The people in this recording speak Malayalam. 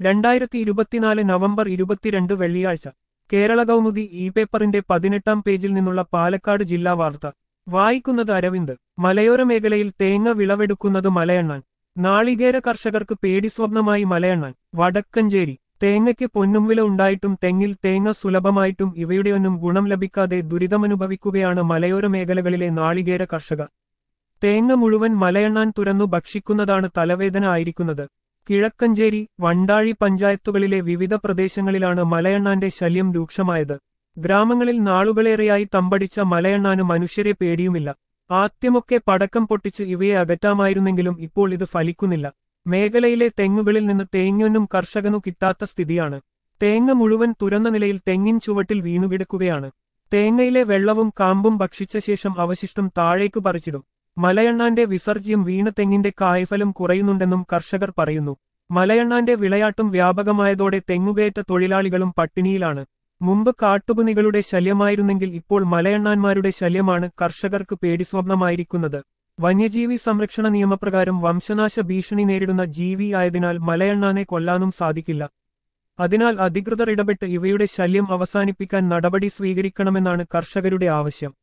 രണ്ടായിരത്തി ഇരുപത്തിനാല് നവംബർ ഇരുപത്തിരണ്ട് വെള്ളിയാഴ്ച കേരള കൗമുദി ഇ പേപ്പറിന്റെ പതിനെട്ടാം പേജിൽ നിന്നുള്ള പാലക്കാട് ജില്ലാ വാർത്ത വായിക്കുന്നത് അരവിന്ദ് മലയോര മേഖലയിൽ തേങ്ങ വിളവെടുക്കുന്നത് മലയണ്ണാൻ നാളികേര കർഷകർക്ക് പേടിസ്വപ്നമായി മലയണ്ണാൻ വടക്കഞ്ചേരി തേങ്ങയ്ക്ക് പൊന്നും വില ഉണ്ടായിട്ടും തെങ്ങിൽ തേങ്ങ സുലഭമായിട്ടും ഇവയുടെയൊന്നും ഗുണം ലഭിക്കാതെ ദുരിതമനുഭവിക്കുകയാണ് മലയോര മേഖലകളിലെ നാളികേര കർഷകർ തേങ്ങ മുഴുവൻ മലയെണ്ണാൻ തുറന്നു ഭക്ഷിക്കുന്നതാണ് തലവേദന ആയിരിക്കുന്നത് കിഴക്കഞ്ചേരി വണ്ടാഴി പഞ്ചായത്തുകളിലെ വിവിധ പ്രദേശങ്ങളിലാണ് മലയെണ്ണാന്റെ ശല്യം രൂക്ഷമായത് ഗ്രാമങ്ങളിൽ നാളുകളേറെയായി തമ്പടിച്ച മലയെണ്ണാന് മനുഷ്യരെ പേടിയുമില്ല ആദ്യമൊക്കെ പടക്കം പൊട്ടിച്ച് ഇവയെ അകറ്റാമായിരുന്നെങ്കിലും ഇപ്പോൾ ഇത് ഫലിക്കുന്നില്ല മേഖലയിലെ തെങ്ങുകളിൽ നിന്ന് തേങ്ങയൊന്നും കർഷകനു കിട്ടാത്ത സ്ഥിതിയാണ് തേങ്ങ മുഴുവൻ തുറന്ന നിലയിൽ തെങ്ങിൻ ചുവട്ടിൽ വീണുകിടക്കുകയാണ് തേങ്ങയിലെ വെള്ളവും കാമ്പും ഭക്ഷിച്ച ശേഷം അവശിഷ്ടം താഴേക്ക് പറിച്ചിടും മലയണ്ണാന്റെ വിസർജ്യം വീണ തെങ്ങിന്റെ കായ്ഫലം കുറയുന്നുണ്ടെന്നും കർഷകർ പറയുന്നു മലയണ്ണാന്റെ വിളയാട്ടം വ്യാപകമായതോടെ തെങ്ങുകയറ്റ തൊഴിലാളികളും പട്ടിണിയിലാണ് മുമ്പ് കാട്ടുപുനികളുടെ ശല്യമായിരുന്നെങ്കിൽ ഇപ്പോൾ മലയണ്ണാന്മാരുടെ ശല്യമാണ് കർഷകർക്ക് പേടിസ്വപ്നമായിരിക്കുന്നത് വന്യജീവി സംരക്ഷണ നിയമപ്രകാരം വംശനാശ ഭീഷണി നേരിടുന്ന ജീവി ആയതിനാൽ മലയണ്ണാനെ കൊല്ലാനും സാധിക്കില്ല അതിനാൽ അധികൃതർ ഇടപെട്ട് ഇവയുടെ ശല്യം അവസാനിപ്പിക്കാൻ നടപടി സ്വീകരിക്കണമെന്നാണ് കർഷകരുടെ ആവശ്യം